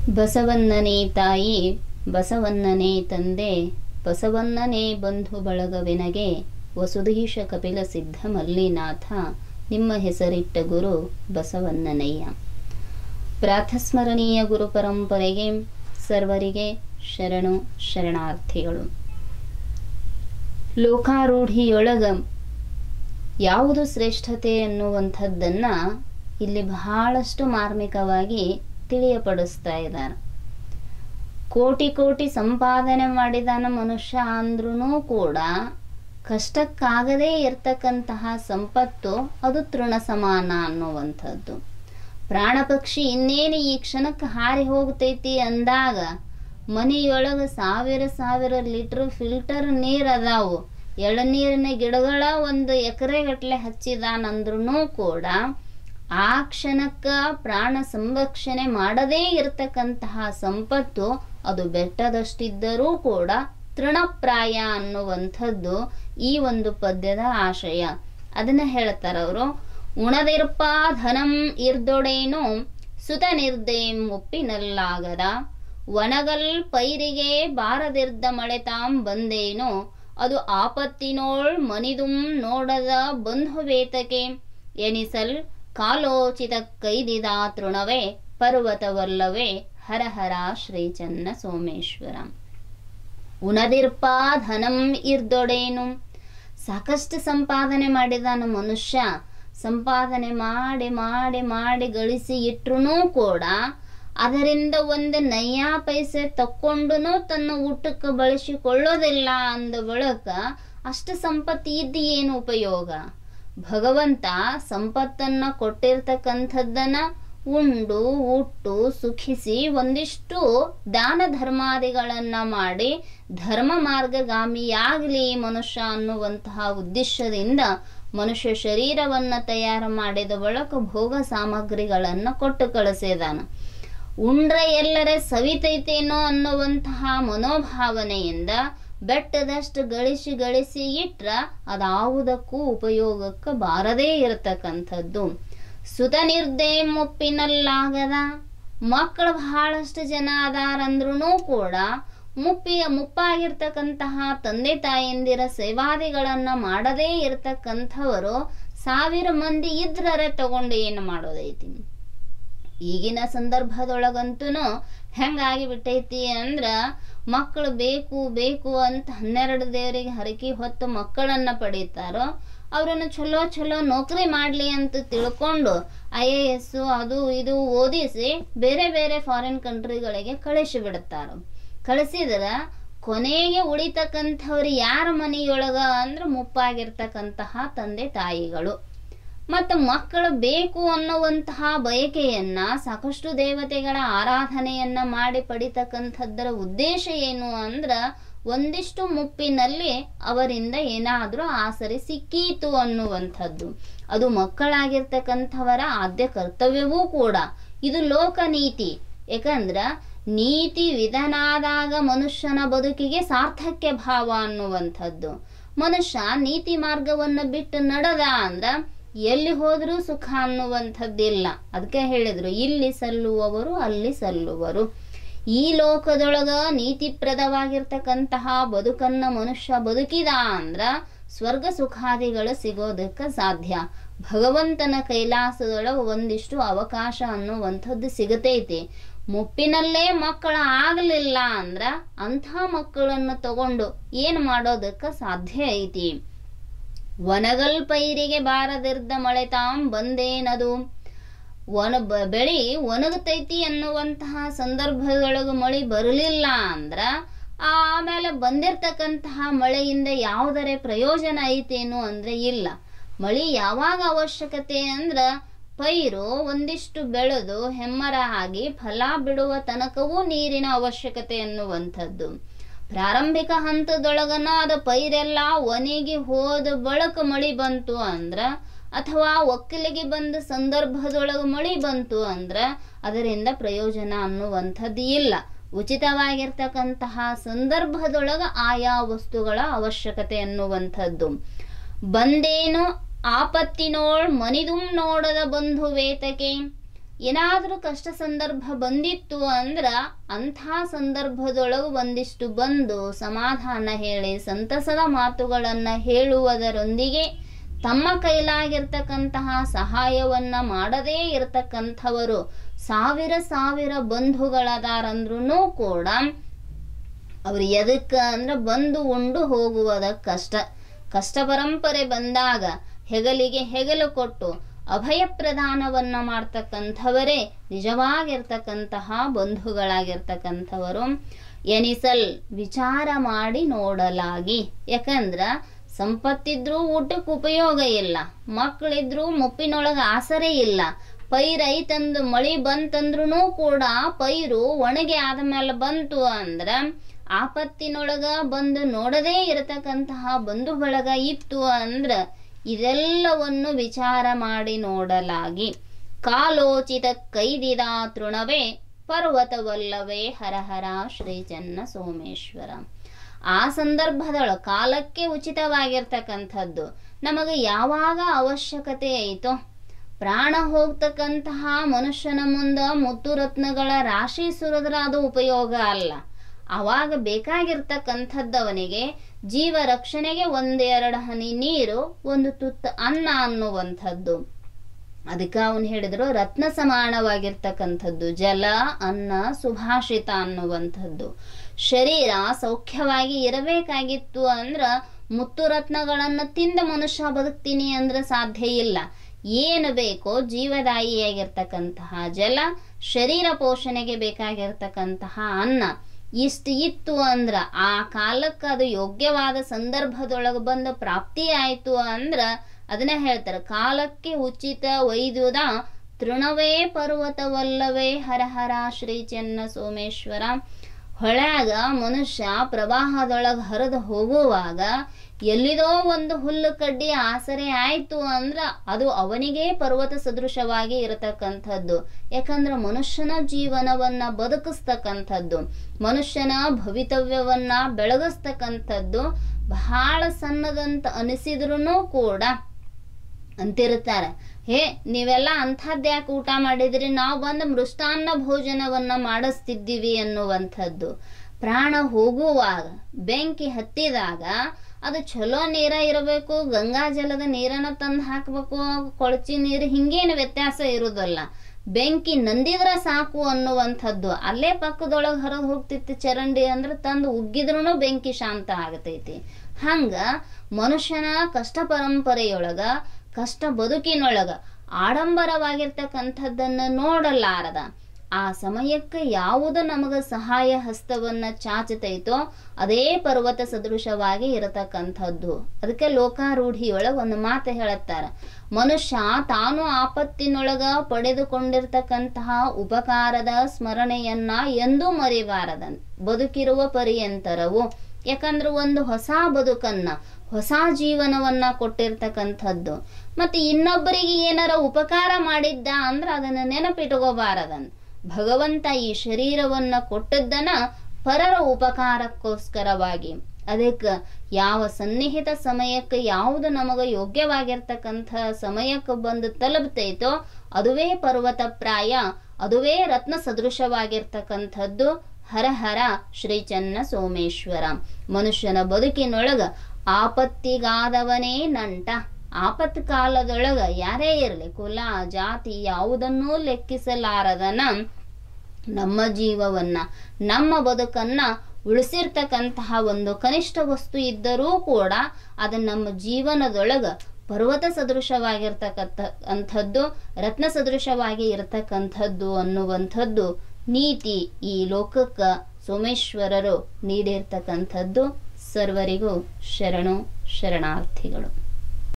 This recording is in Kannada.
ಬಸವಣ್ಣನೇ ತಾಯಿ ಬಸವಣ್ಣನೇ ತಂದೆ ಬಸವಣ್ಣನೇ ಬಂಧು ಬಳಗವೆನಗೆ ವಸುಧೀಶ ಕಪಿಲ ಸಿದ್ಧ ಮಲ್ಲಿನಾಥ ನಿಮ್ಮ ಹೆಸರಿಟ್ಟ ಗುರು ಬಸವಣ್ಣನಯ್ಯ ಪ್ರಾತಸ್ಮರಣೀಯ ಗುರು ಪರಂಪರೆಗೆ ಸರ್ವರಿಗೆ ಶರಣು ಶರಣಾರ್ಥಿಗಳು ಲೋಕಾರೂಢಿಯೊಳಗ ಯಾವುದು ಶ್ರೇಷ್ಠತೆ ಅನ್ನುವಂಥದ್ದನ್ನ ಇಲ್ಲಿ ಬಹಳಷ್ಟು ಮಾರ್ಮಿಕವಾಗಿ ತಿಳಿಯಪಡಿಸ್ತಾ ಇದ್ದಾರೆ ಕೋಟಿ ಕೋಟಿ ಸಂಪಾದನೆ ಮಾಡಿದಾನ ಮನುಷ್ಯ ಅಂದ್ರೂ ಕೂಡ ಕಷ್ಟಕ್ಕಾಗದೇ ಇರ್ತಕ್ಕಂತಹ ಸಂಪತ್ತು ಅದು ತೃಣ ಸಮಾನ ಅನ್ನುವಂಥದ್ದು ಪ್ರಾಣ ಪಕ್ಷಿ ಇನ್ನೇನು ಈ ಕ್ಷಣಕ್ಕೆ ಹಾರಿ ಹೋಗ್ತೈತಿ ಅಂದಾಗ ಮನೆಯೊಳಗ ಸಾವಿರ ಸಾವಿರ ಲೀಟರ್ ಫಿಲ್ಟರ್ ನೀರ್ ಅದಾವು ಎಳನೀರಿನ ಗಿಡಗಳ ಒಂದು ಎಕರೆ ಗಟ್ಲೆ ಹಚ್ಚಿದಾನಂದ್ರೂ ಕೂಡ ಆ ಕ್ಷಣಕ್ಕ ಪ್ರಾಣ ಸಂರಕ್ಷಣೆ ಮಾಡದೇ ಇರತಕ್ಕಂತಹ ಸಂಪತ್ತು ಅದು ಬೆಟ್ಟದಷ್ಟಿದ್ದರೂ ಕೂಡ ತೃಣಪ್ರಾಯ ಅನ್ನುವಂಥದ್ದು ಈ ಒಂದು ಪದ್ಯದ ಆಶಯ ಅದನ್ನ ಹೇಳ್ತಾರ ಅವರು ಉಣದಿರ್ಪ ಧನಂ ಇರ್ದೊಡೇನು ಸುತ ನಿರ್ದೇಂ ಒಪ್ಪಿನಲ್ಲಾಗದ ಒಣಗಲ್ ಪೈರಿಗೆ ಬಾರದಿರ್ದ ಮಳೆತಾಂ ಬಂದೇನು ಅದು ಆಪತ್ತಿನೋಳ್ ಮನಿದುಂ ನೋಡದ ಬಂಧುವೇತಕೆ ಎನಿಸಲ್ ಕಾಲೋಚಿತ ಕೈದಿದ ತೃಣವೇ ಪರ್ವತವಲ್ಲವೇ ಹರಹರ ಶ್ರೀಚನ್ನ ಸೋಮೇಶ್ವರ ಉಣದಿರ್ಪ ಧನಂ ಇರ್ದೊಡೇನು ಸಾಕಷ್ಟು ಸಂಪಾದನೆ ಮಾಡಿದಾನ ಮನುಷ್ಯ ಸಂಪಾದನೆ ಮಾಡಿ ಮಾಡಿ ಮಾಡಿ ಗಳಿಸಿ ಇಟ್ರೂ ಕೂಡ ಅದರಿಂದ ಒಂದು ನಯ್ಯಾ ಪೈಸೆ ತಕ್ಕೊಂಡು ತನ್ನ ಊಟಕ್ಕೆ ಬಳಸಿಕೊಳ್ಳೋದಿಲ್ಲ ಅಂದ ಬಳಿಕ ಅಷ್ಟು ಸಂಪತ್ತು ಇದ್ದು ಏನು ಉಪಯೋಗ ಭಗವಂತ ಸಂಪತ್ತನ್ನ ಕೊಟ್ಟಿರ್ತಕ್ಕಂಥದ್ದನ್ನ ಉಂಡು ಉಟ್ಟು ಸುಖಿಸಿ ಒಂದಿಷ್ಟು ದಾನ ಧರ್ಮಾದಿಗಳನ್ನ ಮಾಡಿ ಧರ್ಮ ಮಾರ್ಗಗಾಮಿಯಾಗಲಿ ಮನುಷ್ಯ ಅನ್ನುವಂತಹ ಉದ್ದೇಶದಿಂದ ಮನುಷ್ಯ ಶರೀರವನ್ನ ತಯಾರು ಮಾಡಿದ ಬಳಿಕ ಭೋಗ ಸಾಮಗ್ರಿಗಳನ್ನ ಕೊಟ್ಟು ಕಳಿಸಿದಾನ ಉಂಡ್ರೆ ಎಲ್ಲರೇ ಸವಿತೈತೇನೋ ಅನ್ನುವಂತಹ ಮನೋಭಾವನೆಯಿಂದ ಬೆಟ್ಟದಷ್ಟು ಗಳಿಸಿ ಗಳಿಸಿ ಇಟ್ರ ಅದಾವುದಕ್ಕೂ ಉಪಯೋಗಕ್ಕೆ ಬಾರದೇ ಇರತಕ್ಕಂಥದ್ದು ಸುತ ನಿರ್ದೇ ಮುಪ್ಪಿನಲ್ಲಾಗದ ಮಕ್ಕಳು ಬಹಳಷ್ಟು ಜನ ಅದಾರಂದ್ರೂ ಕೂಡ ಮುಪ್ಪಿಯ ಮುಪ್ಪಾಗಿರ್ತಕ್ಕಂತಹ ತಂದೆ ತಾಯಂದಿರ ಸೇವಾದಿಗಳನ್ನ ಮಾಡದೇ ಇರತಕ್ಕಂಥವರು ಸಾವಿರ ಮಂದಿ ಇದ್ರರೆ ತಗೊಂಡು ಏನು ಮಾಡೋದೈತಿ ಈಗಿನ ಸಂದರ್ಭದೊಳಗಂತೂ ಹೆಂಗಾಗಿ ಬಿಟ್ಟೈತಿ ಅಂದ್ರ ಮಕ್ಕಳು ಬೇಕು ಬೇಕು ಅಂತ ಹನ್ನೆರಡು ದೇವರಿಗೆ ಹರಕಿ ಹೊತ್ತು ಮಕ್ಕಳನ್ನ ಪಡೀತಾರೋ ಅವ್ರನ್ನ ಚಲೋ ಚಲೋ ನೌಕರಿ ಮಾಡ್ಲಿ ಅಂತ ತಿಳ್ಕೊಂಡು ಐ ಎ ಎಸ್ ಅದು ಇದು ಓದಿಸಿ ಬೇರೆ ಬೇರೆ ಫಾರಿನ್ ಕಂಟ್ರಿಗಳಿಗೆ ಕಳಿಸಿ ಬಿಡುತ್ತಾರ ಕಳಿಸಿದ್ರ ಕೊನೆಗೆ ಉಳಿತಕ್ಕಂಥವ್ರು ಯಾರ ಮನೆಯೊಳಗ ಅಂದ್ರೆ ಮುಪ್ಪಾಗಿರ್ತಕ್ಕಂತಹ ತಂದೆ ತಾಯಿಗಳು ಮತ್ತು ಮಕ್ಕಳು ಬೇಕು ಅನ್ನುವಂತಹ ಬಯಕೆಯನ್ನ ಸಾಕಷ್ಟು ದೇವತೆಗಳ ಆರಾಧನೆಯನ್ನ ಮಾಡಿ ಪಡಿತಕ್ಕಂಥದ್ದರ ಉದ್ದೇಶ ಏನು ಅಂದ್ರ ಒಂದಿಷ್ಟು ಮುಪ್ಪಿನಲ್ಲಿ ಅವರಿಂದ ಏನಾದ್ರೂ ಆಸರೆ ಸಿಕ್ಕೀತು ಅನ್ನುವಂಥದ್ದು ಅದು ಮಕ್ಕಳಾಗಿರ್ತಕ್ಕಂಥವರ ಆದ್ಯ ಕರ್ತವ್ಯವೂ ಕೂಡ ಇದು ಲೋಕನೀತಿ ಯಾಕಂದ್ರ ನೀತಿ ವಿಧನಾದಾಗ ಮನುಷ್ಯನ ಬದುಕಿಗೆ ಸಾರ್ಥಕ್ಯ ಭಾವ ಅನ್ನುವಂಥದ್ದು ಮನುಷ್ಯ ನೀತಿ ಮಾರ್ಗವನ್ನು ಬಿಟ್ಟು ನಡೆದ ಅಂದ್ರ ಎಲ್ಲಿ ಹೋದ್ರೂ ಸುಖ ಅನ್ನುವಂಥದ್ದಿಲ್ಲ ಅದಕ್ಕೆ ಹೇಳಿದ್ರು ಇಲ್ಲಿ ಸಲ್ಲುವವರು ಅಲ್ಲಿ ಸಲ್ಲುವರು ಈ ಲೋಕದೊಳಗ ನೀತಿಪ್ರದವಾಗಿರ್ತಕ್ಕಂತಹ ಬದುಕನ್ನ ಮನುಷ್ಯ ಬದುಕಿದ ಅಂದ್ರ ಸ್ವರ್ಗ ಸುಖಾದಿಗಳು ಸಿಗೋದಕ್ಕೆ ಸಾಧ್ಯ ಭಗವಂತನ ಕೈಲಾಸದೊಳಗ ಒಂದಿಷ್ಟು ಅವಕಾಶ ಅನ್ನುವಂಥದ್ದು ಸಿಗತೈತಿ ಮುಪ್ಪಿನಲ್ಲೇ ಮಕ್ಕಳ ಆಗಲಿಲ್ಲ ಅಂದ್ರ ಅಂಥ ಮಕ್ಕಳನ್ನು ತಗೊಂಡು ಏನ್ ಮಾಡೋದಕ್ಕೆ ಸಾಧ್ಯ ಐತಿ ಒಣಗಲ್ ಪೈರಿಗೆ ಬಾರದಿರ್ದ ಮಳೆ ತಾಂ ಬಂದೇನದು ಒಣ ಬ- ಬೆಳಿ ಒಣಗತೈತಿ ಅನ್ನುವಂತಹ ಸಂದರ್ಭದೊಳಗ ಮಳಿ ಬರಲಿಲ್ಲ ಅಂದ್ರ ಆಮೇಲೆ ಬಂದಿರ್ತಕ್ಕಂತಹ ಮಳೆಯಿಂದ ಯಾವುದರ ಪ್ರಯೋಜನ ಐತೇನು ಅಂದ್ರೆ ಇಲ್ಲ ಮಳಿ ಯಾವಾಗ ಅವಶ್ಯಕತೆ ಅಂದ್ರ ಪೈರು ಒಂದಿಷ್ಟು ಬೆಳೆದು ಹೆಮ್ಮರ ಆಗಿ ಫಲ ಬಿಡುವ ತನಕವೂ ನೀರಿನ ಅವಶ್ಯಕತೆ ಅನ್ನುವಂಥದ್ದು ಪ್ರಾರಂಭಿಕ ಹಂತದೊಳಗನ ಅದ ಪೈರೆಲ್ಲ ಒಣಗಿ ಹೋದ ಬಳಕ ಮಳಿ ಬಂತು ಅಂದ್ರ ಅಥವಾ ಒಕ್ಕಲಿಗೆ ಬಂದ ಸಂದರ್ಭದೊಳಗ ಮಳಿ ಬಂತು ಅಂದ್ರ ಅದರಿಂದ ಪ್ರಯೋಜನ ಅನ್ನುವಂಥದ್ದು ಇಲ್ಲ ಉಚಿತವಾಗಿರ್ತಕ್ಕಂತಹ ಸಂದರ್ಭದೊಳಗ ಆಯಾ ವಸ್ತುಗಳ ಅವಶ್ಯಕತೆ ಅನ್ನುವಂಥದ್ದು ಬಂದೇನು ಆಪತ್ತಿನೋಳ್ ಮನಿದುಂ ನೋಡದ ಬಂಧು ವೇತಕೆ ಏನಾದರೂ ಕಷ್ಟ ಸಂದರ್ಭ ಬಂದಿತ್ತು ಅಂದ್ರ ಅಂಥ ಸಂದರ್ಭದೊಳಗೆ ಒಂದಿಷ್ಟು ಬಂದು ಸಮಾಧಾನ ಹೇಳಿ ಸಂತಸದ ಮಾತುಗಳನ್ನು ಹೇಳುವುದರೊಂದಿಗೆ ತಮ್ಮ ಕೈಲಾಗಿರ್ತಕ್ಕಂತಹ ಸಹಾಯವನ್ನ ಮಾಡದೇ ಇರತಕ್ಕಂಥವರು ಸಾವಿರ ಸಾವಿರ ಬಂಧುಗಳದಾರಂದ್ರೂ ಕೂಡ ಅವ್ರು ಎದಕ್ಕ ಅಂದ್ರೆ ಬಂದು ಉಂಡು ಹೋಗುವುದ ಕಷ್ಟ ಕಷ್ಟ ಪರಂಪರೆ ಬಂದಾಗ ಹೆಗಲಿಗೆ ಹೆಗಲು ಕೊಟ್ಟು ಅಭಯ ಪ್ರದಾನವನ್ನ ಮಾಡ್ತಕ್ಕಂಥವರೇ ನಿಜವಾಗಿರ್ತಕ್ಕಂತಹ ಬಂಧುಗಳಾಗಿರ್ತಕ್ಕಂಥವರು ಎನಿಸಲ್ ವಿಚಾರ ಮಾಡಿ ನೋಡಲಾಗಿ ಯಾಕಂದ್ರ ಸಂಪತ್ತಿದ್ರೂ ಊಟಕ್ಕೆ ಉಪಯೋಗ ಇಲ್ಲ ಮಕ್ಕಳಿದ್ರೂ ಮುಪ್ಪಿನೊಳಗೆ ಆಸರೆ ಇಲ್ಲ ಪೈರೈತಂದು ಮಳಿ ಬಂತಂದ್ರೂ ಕೂಡ ಪೈರು ಒಣಗಿ ಆದ್ಮೇಲೆ ಬಂತು ಅಂದ್ರ ಆಪತ್ತಿನೊಳಗ ಬಂದು ನೋಡದೇ ಇರತಕ್ಕಂತಹ ಬಂಧು ಬಳಗ ಇತ್ತು ಅಂದ್ರ ಇದೆಲ್ಲವನ್ನು ವಿಚಾರ ಮಾಡಿ ನೋಡಲಾಗಿ ಕಾಲೋಚಿತ ಕೈದಿದ ತೃಣವೇ ಪರ್ವತವಲ್ಲವೇ ಹರಹರ ಶ್ರೀ ಚನ್ನ ಸೋಮೇಶ್ವರ ಆ ಸಂದರ್ಭದೊಳ ಕಾಲಕ್ಕೆ ಉಚಿತವಾಗಿರ್ತಕ್ಕಂಥದ್ದು ನಮಗೆ ಯಾವಾಗ ಅವಶ್ಯಕತೆ ಐತೋ ಪ್ರಾಣ ಹೋಗ್ತಕ್ಕಂತಹ ಮನುಷ್ಯನ ಮುಂದ ಮುತ್ತು ರತ್ನಗಳ ರಾಶಿ ಸುರಿದ್ರ ಅದು ಉಪಯೋಗ ಅಲ್ಲ ಅವಾಗ ಬೇಕಾಗಿರ್ತಕ್ಕಂಥದ್ದು ಅವನಿಗೆ ಜೀವ ರಕ್ಷಣೆಗೆ ಒಂದೆರಡು ಹನಿ ನೀರು ಒಂದು ತುತ್ತ ಅನ್ನ ಅನ್ನುವಂಥದ್ದು ಅದಕ್ಕೆ ಅವನು ಹೇಳಿದ್ರು ರತ್ನ ಸಮಾನವಾಗಿರ್ತಕ್ಕಂಥದ್ದು ಜಲ ಅನ್ನ ಸುಭಾಷಿತ ಅನ್ನುವಂಥದ್ದು ಶರೀರ ಸೌಖ್ಯವಾಗಿ ಇರಬೇಕಾಗಿತ್ತು ಅಂದ್ರ ಮುತ್ತು ರತ್ನಗಳನ್ನ ತಿಂದ ಮನುಷ್ಯ ಬದುಕ್ತೀನಿ ಅಂದ್ರೆ ಸಾಧ್ಯ ಇಲ್ಲ ಏನು ಬೇಕೋ ಜೀವದಾಯಿಯಾಗಿರ್ತಕ್ಕಂತಹ ಜಲ ಶರೀರ ಪೋಷಣೆಗೆ ಬೇಕಾಗಿರ್ತಕ್ಕಂತಹ ಅನ್ನ ಇಷ್ಟು ಇತ್ತು ಅಂದ್ರ ಆ ಕಾಲಕ್ಕೆ ಅದು ಯೋಗ್ಯವಾದ ಸಂದರ್ಭದೊಳಗೆ ಬಂದು ಪ್ರಾಪ್ತಿ ಆಯ್ತು ಅಂದ್ರ ಅದನ್ನ ಹೇಳ್ತಾರೆ ಕಾಲಕ್ಕೆ ಉಚಿತ ವೈದ್ಯುದ ತೃಣವೇ ಪರ್ವತವಲ್ಲವೇ ಹರಹರ ಶ್ರೀ ಚೆನ್ನ ಸೋಮೇಶ್ವರ ಹೊಳ್ಯಾಗ ಮನುಷ್ಯ ಪ್ರವಾಹದೊಳಗೆ ಹರಿದು ಹೋಗುವಾಗ ಎಲ್ಲಿದೋ ಒಂದು ಹುಲ್ಲು ಕಡ್ಡಿ ಆಸರೆ ಆಯ್ತು ಅಂದ್ರ ಅದು ಅವನಿಗೆ ಪರ್ವತ ಸದೃಶವಾಗಿ ಇರತಕ್ಕಂಥದ್ದು ಯಾಕಂದ್ರೆ ಮನುಷ್ಯನ ಜೀವನವನ್ನ ಬದುಕಿಸ್ತಕ್ಕಂಥದ್ದು ಮನುಷ್ಯನ ಭವಿತವ್ಯವನ್ನ ಬೆಳಗಿಸ್ತಕ್ಕಂಥದ್ದು ಬಹಳ ಸಣ್ಣದಂತ ಅನಿಸಿದ್ರೂ ಕೂಡ ಅಂತಿರ್ತಾರೆ ಹೇ ನೀವೆಲ್ಲ ಅಂಥದ್ದು ಯಾಕೆ ಊಟ ಮಾಡಿದ್ರಿ ನಾವು ಬಂದು ಮೃಷ್ಟಾನ್ನ ಭೋಜನವನ್ನ ಮಾಡಿಸ್ತಿದ್ದೀವಿ ಅನ್ನುವಂಥದ್ದು ಪ್ರಾಣ ಹೋಗುವಾಗ ಬೆಂಕಿ ಹತ್ತಿದಾಗ ಅದು ಚಲೋ ನೀರ ಇರಬೇಕು ಗಂಗಾ ಜಲದ ನೀರನ್ನ ತಂದು ಹಾಕಬೇಕು ಕೊಳಚಿ ನೀರು ಹಿಂಗೇನು ವ್ಯತ್ಯಾಸ ಇರುವುದಲ್ಲ ಬೆಂಕಿ ನಂದಿದ್ರ ಸಾಕು ಅನ್ನುವಂಥದ್ದು ಅಲ್ಲೇ ಪಕ್ಕದೊಳಗೆ ಹರಿದು ಹೋಗ್ತಿತ್ತು ಚರಂಡಿ ಅಂದ್ರೆ ತಂದು ಉಗ್ಗಿದ್ರೂ ಬೆಂಕಿ ಶಾಂತ ಆಗತೈತಿ ಹಂಗ ಮನುಷ್ಯನ ಕಷ್ಟ ಪರಂಪರೆಯೊಳಗ ಕಷ್ಟ ಬದುಕಿನೊಳಗ ಆಡಂಬರವಾಗಿರ್ತಕ್ಕಂಥದ್ದನ್ನ ನೋಡಲಾರದ ಆ ಸಮಯಕ್ಕೆ ಯಾವುದು ನಮಗ ಸಹಾಯ ಹಸ್ತವನ್ನ ಚಾಚತೈತೋ ಅದೇ ಪರ್ವತ ಸದೃಶವಾಗಿ ಇರತಕ್ಕಂಥದ್ದು ಅದಕ್ಕೆ ಲೋಕಾರೂಢಿಯೊಳಗ ಒಂದು ಮಾತು ಹೇಳುತ್ತಾರ ಮನುಷ್ಯ ತಾನು ಆಪತ್ತಿನೊಳಗ ಪಡೆದುಕೊಂಡಿರ್ತಕ್ಕಂತಹ ಉಪಕಾರದ ಸ್ಮರಣೆಯನ್ನ ಎಂದೂ ಮರಿಬಾರದನ್ ಬದುಕಿರುವ ಪರ್ಯಂತರವು ಯಾಕಂದ್ರೆ ಒಂದು ಹೊಸ ಬದುಕನ್ನ ಹೊಸ ಜೀವನವನ್ನ ಕೊಟ್ಟಿರ್ತಕ್ಕಂಥದ್ದು ಮತ್ತೆ ಇನ್ನೊಬ್ಬರಿಗೆ ಏನಾರ ಉಪಕಾರ ಮಾಡಿದ್ದ ಅಂದ್ರೆ ಅದನ್ನ ನೆನಪಿಟ್ಕೋಬಾರದನ್ ಭಗವಂತ ಈ ಶರೀರವನ್ನ ಕೊಟ್ಟದ್ದನ ಪರರ ಉಪಕಾರಕ್ಕೋಸ್ಕರವಾಗಿ ಅದಕ್ಕೆ ಯಾವ ಸನ್ನಿಹಿತ ಸಮಯಕ್ಕೆ ಯಾವುದು ನಮಗ ಯೋಗ್ಯವಾಗಿರ್ತಕ್ಕಂಥ ಸಮಯಕ್ಕೆ ಬಂದು ತಲುಪ್ತೈತೋ ಅದುವೇ ಪರ್ವತ ಪ್ರಾಯ ಅದುವೇ ರತ್ನ ಸದೃಶವಾಗಿರ್ತಕ್ಕಂಥದ್ದು ಹರ ಹರ ಶ್ರೀ ಚನ್ನ ಸೋಮೇಶ್ವರ ಮನುಷ್ಯನ ಬದುಕಿನೊಳಗ ಆಪತ್ತಿಗಾದವನೇ ನಂಟ ಆಪತ್ ಕಾಲದೊಳಗ ಯಾರೇ ಇರಲಿ ಕುಲ ಜಾತಿ ಯಾವುದನ್ನೂ ಲೆಕ್ಕಿಸಲಾರದನ ನಮ್ಮ ಜೀವವನ್ನ ನಮ್ಮ ಬದುಕನ್ನ ಉಳಿಸಿರ್ತಕ್ಕಂತಹ ಒಂದು ಕನಿಷ್ಠ ವಸ್ತು ಇದ್ದರೂ ಕೂಡ ಅದು ನಮ್ಮ ಜೀವನದೊಳಗ ಪರ್ವತ ಸದೃಶವಾಗಿರ್ತಕ್ಕಂಥ ಅಂಥದ್ದು ರತ್ನ ಸದೃಶವಾಗಿ ಇರತಕ್ಕಂಥದ್ದು ಅನ್ನುವಂಥದ್ದು ನೀತಿ ಈ ಲೋಕಕ್ಕೆ ಸೋಮೇಶ್ವರರು ನೀಡಿರ್ತಕ್ಕಂಥದ್ದು ಸರ್ವರಿಗೂ ಶರಣು ಶರಣಾರ್ಥಿಗಳು